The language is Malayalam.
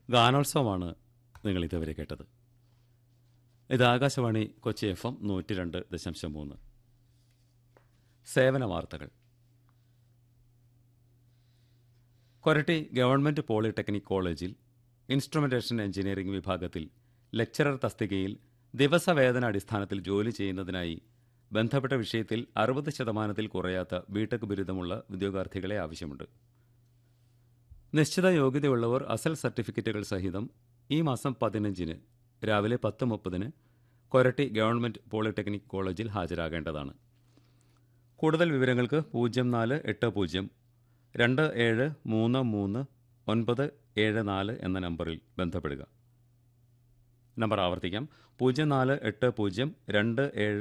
ഗാനോത്സവമാണ് നിങ്ങൾ ഇതുവരെ കേട്ടത് ഇത് ആകാശവാണി കൊച്ചി എഫ് എം നൂറ്റി രണ്ട് ദശാംശം മൂന്ന് സേവന വാർത്തകൾ കൊരട്ടി ഗവൺമെന്റ് പോളിടെക്നിക് കോളേജിൽ ഇൻസ്ട്രുമെന്റേഷൻ എഞ്ചിനീയറിംഗ് വിഭാഗത്തിൽ ലെക്ചറർ തസ്തികയിൽ ദിവസവേതന അടിസ്ഥാനത്തിൽ ജോലി ചെയ്യുന്നതിനായി ബന്ധപ്പെട്ട വിഷയത്തിൽ അറുപത് ശതമാനത്തിൽ കുറയാത്ത ബിടെക് ബിരുദമുള്ള ഉദ്യോഗാർത്ഥികളെ ആവശ്യമുണ്ട് നിശ്ചിത യോഗ്യതയുള്ളവർ അസൽ സർട്ടിഫിക്കറ്റുകൾ സഹിതം ഈ മാസം പതിനഞ്ചിന് രാവിലെ പത്ത് മുപ്പതിന് കൊരട്ടി ഗവൺമെന്റ് പോളിടെക്നിക് കോളേജിൽ ഹാജരാകേണ്ടതാണ് കൂടുതൽ വിവരങ്ങൾക്ക് പൂജ്യം നാല് എട്ട് പൂജ്യം രണ്ട് ഏഴ് മൂന്ന് മൂന്ന് ഒൻപത് ഏഴ് നാല് എന്ന നമ്പറിൽ ബന്ധപ്പെടുക നമ്പർ ആവർത്തിക്കാം പൂജ്യം നാല് എട്ട് പൂജ്യം രണ്ട് ഏഴ്